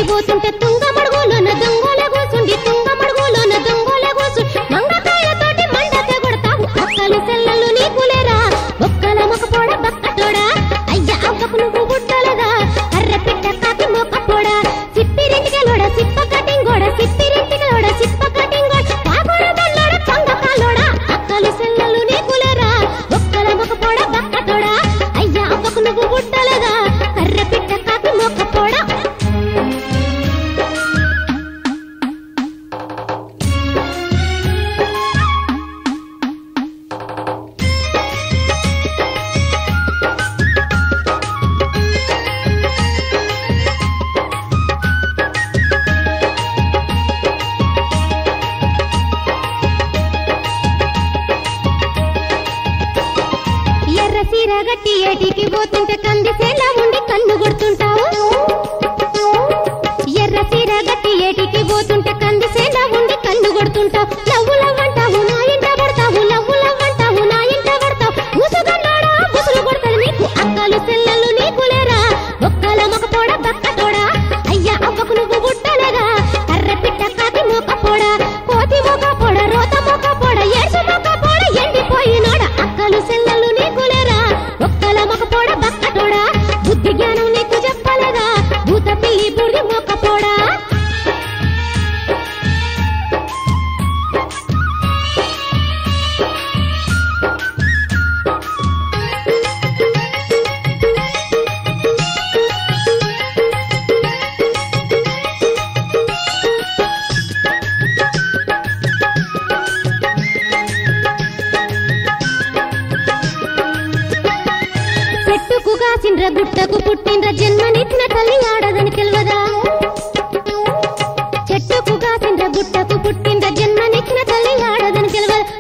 పోతుంటే తుంగ మడుగులోన దొంగల కూసుండి తుంగ మడుగులోన దొంగల కూసు మంగకాయతోటి మండత కొడతావు ఒక్కలు సెల్లలు నీకులేరా ఒక్కల మొక్కపోడ బక్కతోడా అయ్య అవ్వకు నువ్వు గుట్టలదా అర్ర పిట్ట కాకి మొక్కపోడా సిప్పిరింటికలోడ సిప్ప కటింగోడ సిప్పిరింటికలోడ సిప్ప కటింగోడ పాపడ బల్లడ కొంగ కాలోడా అక్కలు సెల్లలు నీకులేరా ఒక్కల మొక్కపోడ బక్కతోడా అయ్య అవ్వకు నువ్వు గుట్టలదా అర్ర పిట్ట కాకి మొక్కపోడా ఎర్ర సీర గట్టి ఏటికి పోతుంటే కంది సేల ఉండి కన్ను కొడుతుంటావు ఎర్ర సీర గట్టి ఏటికి పోతుంటే కంది సేల ఉండి కన్ను కొడుతుంటావు లవ్వు లవ్వంటావు నా ఇంట పడతావు లవ్వు లవ్వంటావు నా ఇంట పడతావు ముసుగన్నాడా ముసులు కొడతాడు నీకు అక్కలు సెల్లలు నీకు లేరా ఒక్కల మొకపోడ బక్కతోడా అయ్యా అవ్వకు నువ్వు గుట్టలేగా కర్ర పిట్ట కాకి మొక్కపోడా కోతి మొక్కపోడ రోత మొక్కపోడ ఏడ్సు మొక్కపోడ ఎండిపోయినోడ అక్కలు సెల్లలు నీకు లేరా ఒక్కల మొక్కపోడ బక్కతోడా బుద్ధి జ్ఞానం నీకు చెప్పలేదా భూత పిల్లి బుడిది మొక్కపోడా చెట్టుకు కాసిండ్ర గుట్టకు పుట్టిండ్ర జన్మనిచ్చిన తల్లి ఆడదని తెలియదా చెట్టుకు కాసిండ్ర గుట్టకు పుట్టిండ్ర జన్మనిచ్చిన తల్లి ఆడదని తెలియదా